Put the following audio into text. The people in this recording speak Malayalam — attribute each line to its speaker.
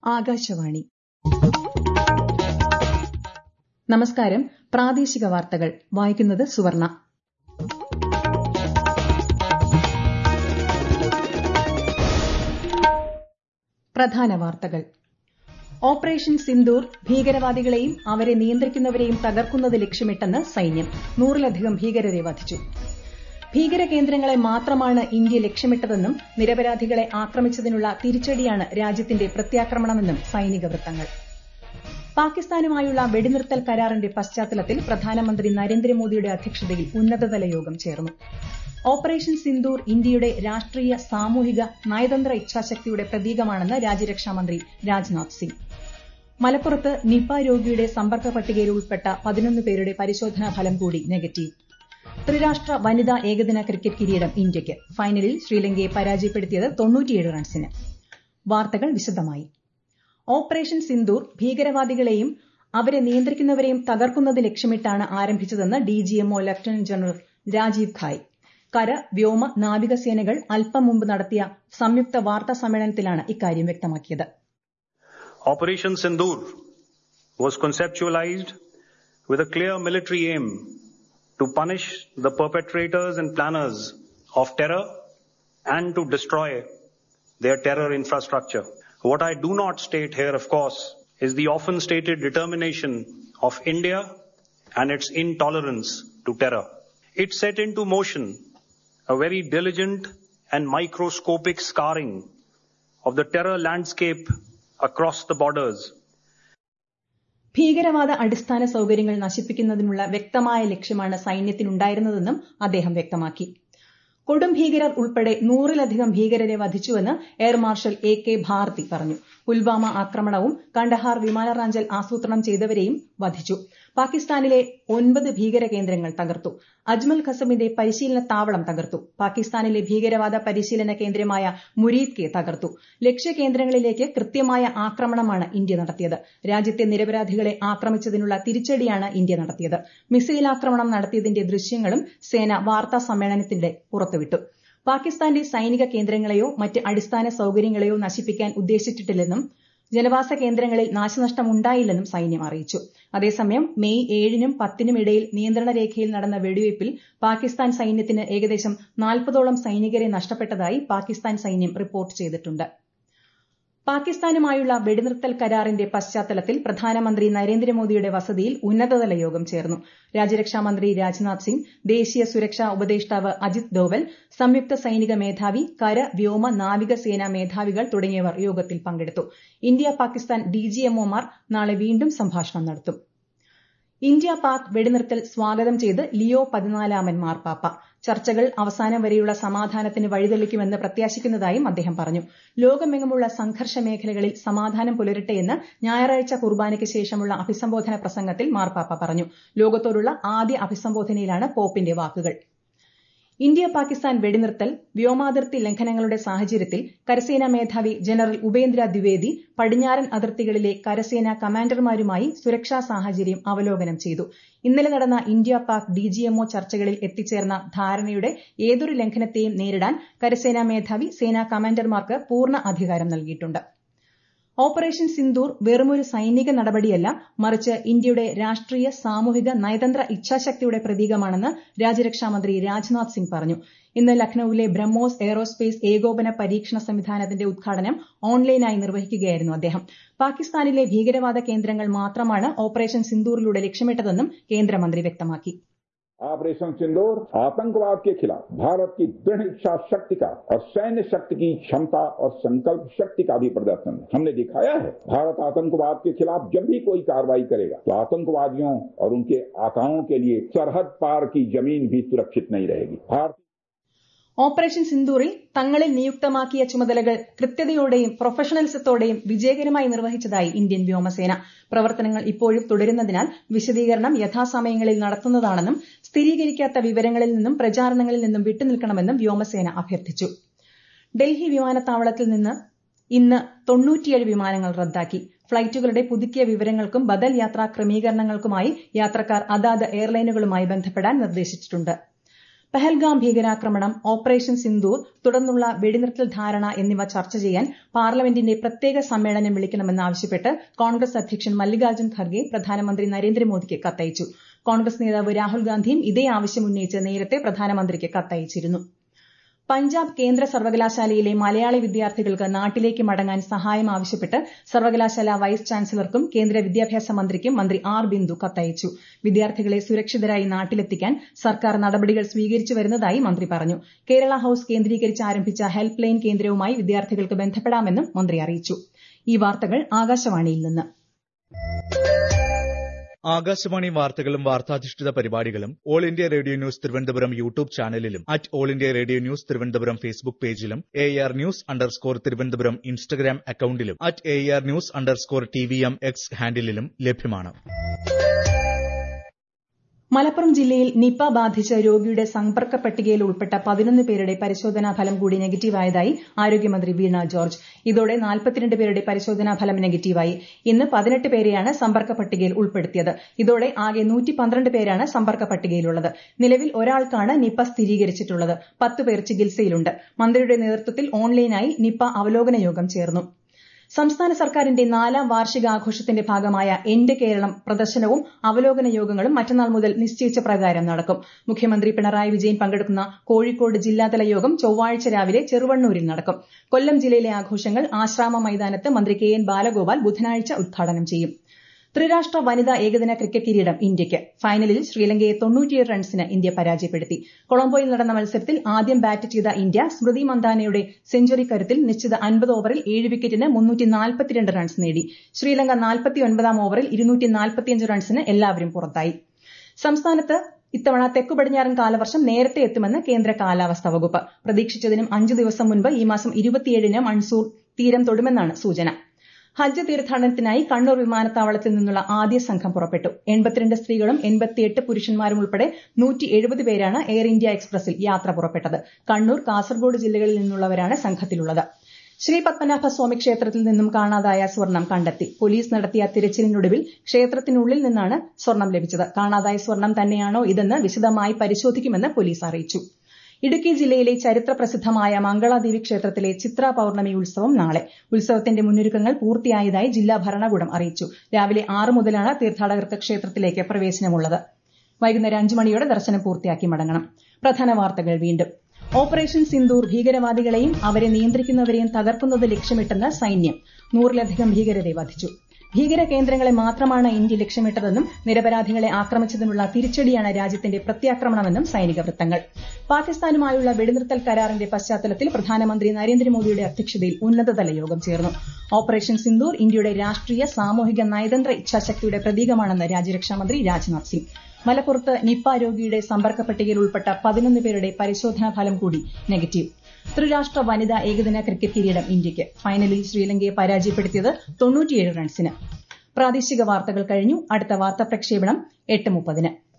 Speaker 1: ആകാശവാണി നമസ്കാരം പ്രാദേശിക വാർത്തകൾ വായിക്കുന്നത് സുവർണ പ്രധാന വാർത്തകൾ ഓപ്പറേഷൻ സിന്ദൂർ ഭീകരവാദികളെയും അവരെ നിയന്ത്രിക്കുന്നവരെയും തകർക്കുന്നത് ലക്ഷ്യമിട്ടെന്ന് സൈന്യം നൂറിലധികം ഭീകരരെ വധിച്ചു ഭീകര കേന്ദ്രങ്ങളെ മാത്രമാണ് ഇന്ത്യ ലക്ഷ്യമിട്ടതെന്നും നിരപരാധികളെ ആക്രമിച്ചതിനുള്ള തിരിച്ചടിയാണ് രാജ്യത്തിന്റെ പ്രത്യാക്രമണമെന്നും സൈനിക വൃത്തങ്ങൾ പാകിസ്ഥാനുമായുള്ള വെടിനിർത്തൽ കരാറിന്റെ പശ്ചാത്തലത്തിൽ പ്രധാനമന്ത്രി നരേന്ദ്രമോദിയുടെ അധ്യക്ഷതയിൽ ഉന്നതതല യോഗം ചേർന്നു ഓപ്പറേഷൻ സിന്ദൂർ ഇന്ത്യയുടെ രാഷ്ട്രീയ സാമൂഹിക നയതന്ത്ര ഇച്ഛാശക്തിയുടെ പ്രതീകമാണെന്ന് രാജ്യരക്ഷാമന്ത്രി രാജ്നാഥ് സിംഗ് മലപ്പുറത്ത് നിപ രോഗിയുടെ സമ്പർക്ക പട്ടികയിൽ ഉൾപ്പെട്ട പതിനൊന്ന് പേരുടെ പരിശോധനാ ഫലം കൂടി നെഗറ്റീവ് ത്രിരാഷ്ട്ര വനിതാ ഏകദിന ക്രിക്കറ്റ് കിരീടം ഇന്ത്യയ്ക്ക് ഫൈനലിൽ ശ്രീലങ്കയെ പരാജയപ്പെടുത്തിയത് തൊണ്ണൂറ്റിയേഴ് റൺസിന് വാർത്തകൾ വിശദമായി ഓപ്പറേഷൻ സിന്ദൂർ ഭീകരവാദികളെയും അവരെ നിയന്ത്രിക്കുന്നവരെയും തകർക്കുന്നത് ലക്ഷ്യമിട്ടാണ് ആരംഭിച്ചതെന്ന് DGMO lieutenant general Rajiv Ghai കര വ്യോമ നാവികസേനകൾ അല്പം മുമ്പ് നടത്തിയ സംയുക്ത വാർത്താ സമ്മേളനത്തിലാണ് ഇക്കാര്യം വ്യക്തമാക്കിയത്
Speaker 2: Operation Sindoor was conceptualized with a clear military aim to punish the perpetrators and planners of terror and to destroy their terror infrastructure. What I do not state here, of course, is the often stated determination of India and its intolerance to terror. It set into motion a very diligent and microscopic scarring of the terror landscape across the borders.
Speaker 1: ഭീകരവാദ അടിസ്ഥാന സൌകര്യങ്ങൾ നശിപ്പിക്കുന്നതിനുള്ള വ്യക്തമായ ലക്ഷ്യമാണ് സൈന്യത്തിനുണ്ടായിരുന്നതെന്നും അദ്ദേഹം വ്യക്തമാക്കി കൊടും ഭീകരർ ഉൾപ്പെടെ നൂറിലധികം ഭീകരരെ വധിച്ചുവെന്ന് air marshal A K Bharti പറഞ്ഞു പുൽവാമ ആക്രമണവും കണ്ടഹാർ വിമാനറാഞ്ചൽ ആസൂത്രണം ചെയ്തവരെയും വധിച്ചു പാകിസ്ഥാനിലെ ഒൻപത് ഭീകര കേന്ദ്രങ്ങൾ തകർത്തു അജ്മൽ ഖസമിന്റെ പരിശീലന താവളം തകർത്തു പാകിസ്ഥാനിലെ ഭീകരവാദ പരിശീലന കേന്ദ്രമായ മുരീദ് കെ തകർത്തു ലക്ഷ്യകേന്ദ്രങ്ങളിലേക്ക് കൃത്യമായ ആക്രമണമാണ് ഇന്ത്യ നടത്തിയത് രാജ്യത്തെ നിരപരാധികളെ ആക്രമിച്ചതിനുള്ള തിരിച്ചടിയാണ് ഇന്ത്യ നടത്തിയത് മിസൈൽ ആക്രമണം നടത്തിയതിന്റെ ദൃശ്യങ്ങളും സേന വാർത്താ സമ്മേളനത്തിനിടെ പുറത്തുവിട്ടു പാകിസ്ഥാന്റെ സൈനിക കേന്ദ്രങ്ങളെയോ മറ്റ് അടിസ്ഥാന സൌകര്യങ്ങളെയോ നശിപ്പിക്കാൻ ഉദ്ദേശിച്ചിട്ടില്ലെന്നും ജനവാസ കേന്ദ്രങ്ങളിൽ നാശനഷ്ടമുണ്ടായില്ലെന്നും സൈന്യം അറിയിച്ചു അതേസമയം മെയ് ഏഴിനും പത്തിനും ഇടയിൽ നിയന്ത്രണ രേഖയിൽ നടന്ന വെടിവയ്പിൽ പാകിസ്ഥാൻ സൈന്യത്തിന് ഏകദേശം നാൽപ്പതോളം സൈനികരെ നഷ്ടപ്പെട്ടതായി പാകിസ്ഥാൻ സൈന്യം റിപ്പോർട്ട് ചെയ്തിട്ടുണ്ട് പാകിസ്ഥാനുമായുള്ള വെടിനിർത്തൽ കരാറിന്റെ പശ്ചാത്തലത്തിൽ പ്രധാനമന്ത്രി നരേന്ദ്രമോദിയുടെ വസതിയിൽ ഉന്നതതല യോഗം ചേർന്നു രാജ്യരക്ഷാമന്ത്രി രാജ്നാഥ് സിംഗ് ദേശീയ സുരക്ഷാ ഉപദേഷ്ടാവ് അജിത് ഡോവൽ സംയുക്ത സൈനിക മേധാവി കര വ്യോമ നാവിക സേനാ മേധാവികൾ തുടങ്ങിയവർ യോഗത്തിൽ പങ്കെടുത്തു ഇന്ത്യ പാകിസ്ഥാൻ ഡിജിഎംഒമാർ നാളെ വീണ്ടും സംഭാഷണം നടത്തും ഇന്ത്യ പാക് വെടിനിർത്തൽ സ്വാഗതം ചെയ്ത് ലിയോ പതിനാലാമൻ മാർപ്പാപ്പ ചർച്ചകൾ അവസാനം വരെയുള്ള സമാധാനത്തിന് വഴിതെളിക്കുമെന്ന് പ്രത്യാശിക്കുന്നതായും അദ്ദേഹം പറഞ്ഞു ലോകമെങ്ങുമുള്ള സംഘർഷ മേഖലകളിൽ സമാധാനം പുലരട്ടെയെന്ന് ഞായറാഴ്ച കുർബാനയ്ക്ക് ശേഷമുള്ള അഭിസംബോധന പ്രസംഗത്തിൽ മാർപ്പാപ്പ പറഞ്ഞു ലോകത്തോടുള്ള ആദ്യ അഭിസംബോധനയിലാണ് പോപ്പിന്റെ വാക്കുകൾ ഇന്ത്യ പാകിസ്ഥാൻ വെടിനിർത്തൽ വ്യോമാതിർത്തി ലംഘനങ്ങളുടെ സാഹചര്യത്തിൽ കരസേനാ മേധാവി ജനറൽ ഉപേന്ദ്ര ദ്വിവേദി പടിഞ്ഞാറൻ അതിർത്തികളിലെ കരസേനാ കമാൻഡർമാരുമായി സുരക്ഷാ സാഹചര്യം അവലോകനം ചെയ്തു ഇന്നലെ നടന്ന ഇന്ത്യ പാക് ഡിജിഎംഒ ചർച്ചകളിൽ എത്തിച്ചേർന്ന ധാരണയുടെ ഏതൊരു ലംഘനത്തെയും നേരിടാൻ കരസേനാ മേധാവി സേനാ കമാൻഡർമാർക്ക് പൂർണ്ണ അധികാരം നൽകിയിട്ടുണ്ട് ഓപ്പറേഷൻ സിന്ദൂർ വെറുമൊരു സൈനിക നടപടിയല്ല മറിച്ച് ഇന്ത്യയുടെ രാഷ്ട്രീയ സാമൂഹിക നയതന്ത്ര ഇച്ഛാശക്തിയുടെ പ്രതീകമാണെന്ന് രാജ്യരക്ഷാമന്ത്രി രാജ്നാഥ് സിംഗ് പറഞ്ഞു ഇന്ന് ലക്നൌവിലെ ബ്രഹ്മോസ് എയ്റോസ്പേസ് ഏകോപന പരീക്ഷണ സംവിധാനത്തിന്റെ ഉദ്ഘാടനം ഓൺലൈനായി നിർവഹിക്കുകയായിരുന്നു അദ്ദേഹം പാകിസ്ഥാനിലെ ഭീകരവാദ കേന്ദ്രങ്ങൾ മാത്രമാണ് ഓപ്പറേഷൻ സിന്ദൂറിലൂടെ ലക്ഷ്യമിട്ടതെന്നും കേന്ദ്രമന്ത്രി വ്യക്തമാക്കി
Speaker 3: ऑपरेशन सिंदूर आतंकवाद के खिलाफ भारत की दृढ़ इच्छा शक्ति का और सैन्य शक्ति की क्षमता और संकल्प शक्ति का भी प्रदर्शन है हमने दिखाया है भारत आतंकवाद के खिलाफ जब भी कोई कार्रवाई करेगा तो आतंकवादियों और उनके आकाओं के लिए सरहद पार की जमीन भी सुरक्षित नहीं रहेगी भारत
Speaker 1: ഓപ്പറേഷൻ സിന്ദൂറിൽ തങ്ങളിൽ നിയുക്തമാക്കിയ ചുമതലകൾ കൃത്യതയോടെയും പ്രൊഫഷണലിസത്തോടെയും വിജയകരമായി നിർവഹിച്ചതായി ഇന്ത്യൻ വ്യോമസേന പ്രവർത്തനങ്ങൾ ഇപ്പോഴും തുടരുന്നതിനാൽ വിശദീകരണം യഥാസമയങ്ങളിൽ നടത്തുന്നതാണെന്നും സ്ഥിരീകരിക്കാത്ത വിവരങ്ങളിൽ നിന്നും പ്രചാരണങ്ങളിൽ നിന്നും വിട്ടുനിൽക്കണമെന്നും വ്യോമസേന അഭ്യർത്ഥിച്ചു ഡൽഹി വിമാനത്താവളത്തിൽ നിന്ന് ഇന്ന് തൊണ്ണൂറ്റിയേഴ് വിമാനങ്ങൾ റദ്ദാക്കി ഫ്ളൈറ്റുകളുടെ പുതുക്കിയ വിവരങ്ങൾക്കും ബദൽ യാത്രാ ക്രമീകരണങ്ങൾക്കുമായി യാത്രക്കാർ അതാത് എയർലൈനുകളുമായി ബന്ധപ്പെടാൻ നിർദ്ദേശിച്ചിട്ടുണ്ട് പഹൽഗാം ഭീകരാക്രമണം ഓപ്പറേഷൻ സിന്ദൂർ തുടർന്നുള്ള വെടിനിർത്തൽ ധാരണ എന്നിവ ചർച്ച ചെയ്യാൻ പാർലമെന്റിന്റെ പ്രത്യേക സമ്മേളനം വിളിക്കണമെന്നാവശ്യപ്പെട്ട് കോൺഗ്രസ് അധ്യക്ഷൻ മല്ലികാർജ്ജുൻ ഖർഗെ പ്രധാനമന്ത്രി നരേന്ദ്രമോദിക്ക് കത്തയച്ചു കോൺഗ്രസ് നേതാവ് രാഹുൽ ഗാന്ധിയും ഇതേ ആവശ്യം ഉന്നയിച്ച് നേരത്തെ പ്രധാനമന്ത്രിക്ക് കത്തയച്ചിരുന്നു പഞ്ചാബ് കേന്ദ്ര സർവകലാശാലയിലെ മലയാളി വിദ്യാർത്ഥികൾക്ക് നാട്ടിലേക്ക് മടങ്ങാൻ സഹായം ആവശ്യപ്പെട്ട് സർവകലാശാല വൈസ് ചാൻസലർക്കും കേന്ദ്ര വിദ്യാഭ്യാസ മന്ത്രിക്കും മന്ത്രി ആർ ബിന്ദു കത്തയച്ചു വിദ്യാർത്ഥികളെ സുരക്ഷിതരായി നാട്ടിലെത്തിക്കാൻ സർക്കാർ നടപടികൾ സ്വീകരിച്ചു വരുന്നതായി മന്ത്രി പറഞ്ഞു കേരള ഹൌസ് കേന്ദ്രീകരിച്ച് ആരംഭിച്ച ഹെൽപ്പ് ലൈൻ കേന്ദ്രവുമായി വിദ്യാർത്ഥികൾക്ക് ബന്ധപ്പെടാമെന്നും മന്ത്രി അറിയിച്ചു ഈ വാർത്തകൾ ആകാശവാണിയിൽ നിന്ന്
Speaker 4: ആകാശവാണി വാർത്തകളും വാർത്താധിഷ്ഠിത പരിപാടികളും all India radio news Thiruvananthapuram YouTube ചാനലിലും at all India radio news Thiruvananthapuram Facebook പേജിലും A R news underscore Thiruvananthapuram Instagram അക്കൌണ്ടിലും at A R news underscore T V M X ഹാൻഡിലും ലഭ്യമാണ്
Speaker 1: മലപ്പുറം ജില്ലയിൽ നിപ ബാധിച്ച രോഗിയുടെ സമ്പർക്ക പട്ടികയിൽ ഉൾപ്പെട്ട പതിനൊന്ന് പേരുടെ പരിശോധനാ ഫലം കൂടി നെഗറ്റീവായതായി ആരോഗ്യമന്ത്രി വീണ ജോർജ് ഇതോടെ നാൽപ്പത്തിരണ്ട് പേരുടെ പരിശോധനാ ഫലം നെഗറ്റീവായി ഇന്ന് പതിനെട്ട് പേരെയാണ് സമ്പർക്ക പട്ടികയിൽ ഉൾപ്പെടുത്തിയത് ഇതോടെ ആകെ നൂറ്റി പന്ത്രണ്ട് പേരാണ് സമ്പർക്ക പട്ടികയിലുള്ളത് നിലവിൽ ഒരാൾക്കാണ് നിപ സ്ഥിരീകരിച്ചിട്ടുള്ളത് പത്ത് പേർ ചികിത്സയിലുണ്ട് മന്ത്രിയുടെ നേതൃത്വത്തിൽ ഓൺലൈനായി നിപ അവലോകന യോഗം ചേർന്നു സംസ്ഥാന സർക്കാരിന്റെ നാലാം വാർഷികാഘോഷത്തിന്റെ ഭാഗമായ എന്റെ കേരളം പ്രദർശനവും അവലോകന യോഗങ്ങളും മറ്റന്നാൾ മുതൽ നിശ്ചയിച്ച പ്രകാരം നടക്കും മുഖ്യമന്ത്രി പിണറായി വിജയൻ പങ്കെടുക്കുന്ന കോഴിക്കോട് ജില്ലാതല യോഗം ചൊവ്വാഴ്ച രാവിലെ ചെറുവണ്ണൂരിൽ നടക്കും കൊല്ലം ജില്ലയിലെ ആഘോഷങ്ങൾ ആശ്രാമ മൈതാനത്ത് മന്ത്രി കെ എൻ ബാലഗോപാൽ ബുധനാഴ്ച ഉദ്ഘാടനം ചെയ്യും ത്രിരാഷ്ട്ര വനിതാ ഏകദിന ക്രിക്കറ്റ് കിരീടം ഇന്ത്യയ്ക്ക് ഫൈനലിൽ ശ്രീലങ്കയെ തൊണ്ണൂറ്റിയേഴ് റൺസിന് ഇന്ത്യ പരാജയപ്പെടുത്തി കൊളംബോയിൽ നടന്ന മത്സരത്തിൽ ആദ്യം ബാറ്റ് ചെയ്ത ഇന്ത്യ സ്മൃതി മന്ദാനയുടെ സെഞ്ചുറി കരുത്തിൽ നിശ്ചിത അൻപത് ഓവറിൽ ഏഴ് വിക്കറ്റിന് മുന്നൂറ്റി നാൽപ്പത്തിരണ്ട് റൺസ് നേടി ശ്രീലങ്ക നാൽപ്പത്തിയൊൻപതാം ഓവറിൽ ഇരുന്നൂറ്റി നാൽപ്പത്തിയഞ്ച് റൺസിന് എല്ലാവരും പുറത്തായി സംസ്ഥാനത്ത് ഇത്തവണ തെക്കു പടിഞ്ഞാറൻ കാലവർഷം നേരത്തെ എത്തുമെന്ന് കേന്ദ്ര കാലാവസ്ഥാ വകുപ്പ് പ്രതീക്ഷിച്ചതിനും അഞ്ചു ദിവസം മുൻപ് ഈ മാസം ഇരുപത്തിയേഴിന് മൺസൂൺ തീരം തൊടുമെന്നാണ് സൂചന ഹജ്ജ് തീർത്ഥാടനത്തിനായി കണ്ണൂർ വിമാനത്താവളത്തിൽ നിന്നുള്ള ആദ്യ സംഘം പുറപ്പെട്ടു എൺപത്തിരണ്ട് സ്ത്രീകളും എൺപത്തിയെട്ട് പുരുഷന്മാരും ഉൾപ്പെടെ നൂറ്റി എഴുപത് പേരാണ് എയർ ഇന്ത്യ എക്സ്പ്രസിൽ യാത്ര പുറപ്പെട്ടത് കണ്ണൂർ കാസർഗോഡ് ജില്ലകളിൽ നിന്നുള്ളവരാണ് സംഘത്തിലുള്ളത് ശ്രീ പത്മനാഭ സ്വാമി ക്ഷേത്രത്തിൽ നിന്നും കാണാതായ സ്വർണം കണ്ടെത്തി പോലീസ് നടത്തിയ തിരച്ചിലിനൊടുവിൽ ക്ഷേത്രത്തിനുള്ളിൽ നിന്നാണ് സ്വർണം ലഭിച്ചത് കാണാതായ സ്വർണം തന്നെയാണോ ഇതെന്ന് വിശദമായി പരിശോധിക്കുമെന്ന് പോലീസ് അറിയിച്ചു ഇടുക്കി ജില്ലയിലെ ചരിത്ര പ്രസിദ്ധമായ മംഗളാദേവി ക്ഷേത്രത്തിലെ ചിത്ര പൌർണമി ഉത്സവം നാളെ ഉത്സവത്തിന്റെ മുന്നൊരുക്കങ്ങൾ പൂർത്തിയായതായി ജില്ലാ ഭരണകൂടം അറിയിച്ചു രാവിലെ ആറ് മുതലാണ് തീർത്ഥാടകർക്ക് ക്ഷേത്രത്തിലേക്ക് പ്രവേശനമുള്ളത് വൈകുന്നേരം അഞ്ചു മണിയോടെ ദർശനം പൂർത്തിയാക്കി മടങ്ങണം പ്രധാന വാർത്തകൾ വീണ്ടും ഓപ്പറേഷൻ സിന്ദൂർ ഭീകരവാദികളെയും അവരെ നിയന്ത്രിക്കുന്നവരെയും തകർക്കുന്നത് ലക്ഷ്യമിട്ടെന്ന് സൈന്യം നൂറിലധികം ഭീകരരെ വധിച്ചു ഭീകര കേന്ദ്രങ്ങളെ മാത്രമാണ് ഇന്ത്യ ലക്ഷ്യമിട്ടതെന്നും നിരപരാധികളെ ആക്രമിച്ചതിനുള്ള തിരിച്ചടിയാണ് രാജ്യത്തിന്റെ പ്രത്യാക്രമണമെന്നും സൈനിക വൃത്തങ്ങൾ പാകിസ്ഥാനുമായുള്ള വെടിനിർത്തൽ കരാറിന്റെ പശ്ചാത്തലത്തിൽ പ്രധാനമന്ത്രി നരേന്ദ്രമോദിയുടെ അധ്യക്ഷതയിൽ ഉന്നതതല യോഗം ചേർന്നു ഓപ്പറേഷൻ സിന്ദൂർ ഇന്ത്യയുടെ രാഷ്ട്രീയ സാമൂഹിക നയതന്ത്ര ഇച്ഛാശക്തിയുടെ പ്രതീകമാണെന്ന് രാജ്യരക്ഷാമന്ത്രി രാജ്നാഥ് സിംഗ് മലപ്പുറത്ത് നിപ്പ രോഗിയുടെ സമ്പർക്ക പട്ടികയിൽ ഉൾപ്പെട്ട പതിനൊന്ന് പേരുടെ പരിശോധനാ ഫലം കൂടി നെഗറ്റീവ് ത്രിരാഷ്ട്ര വനിതാ ഏകദിന ക്രിക്കറ്റ് കിരീടം ഇന്ത്യയ്ക്ക് ഫൈനലിൽ ശ്രീലങ്കയെ പരാജയപ്പെടുത്തിയത് തൊണ്ണൂറ്റിയേഴ് റൺസിന് പ്രാദേശിക വാർത്തകൾ കഴിഞ്ഞു അടുത്ത വാർത്താ പ്രക്ഷേപണം എട്ട് മുപ്പതിന്